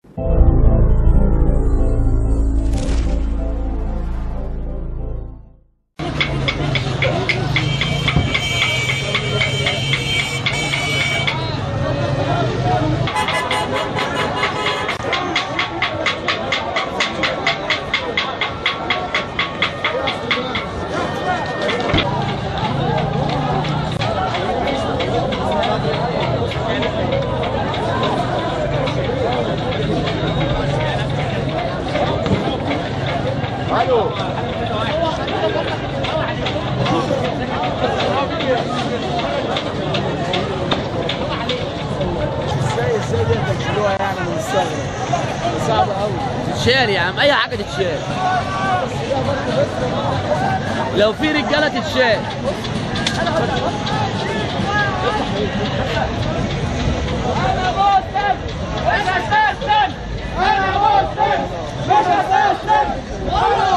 ازاي ازاي دي تشيلوها يعني من الثغره صعب قوي تتشال يا عم اي حاجه تتشال لو في رجاله تتشال انا مسلم مش هستسلم انا مسلم مش هستسلم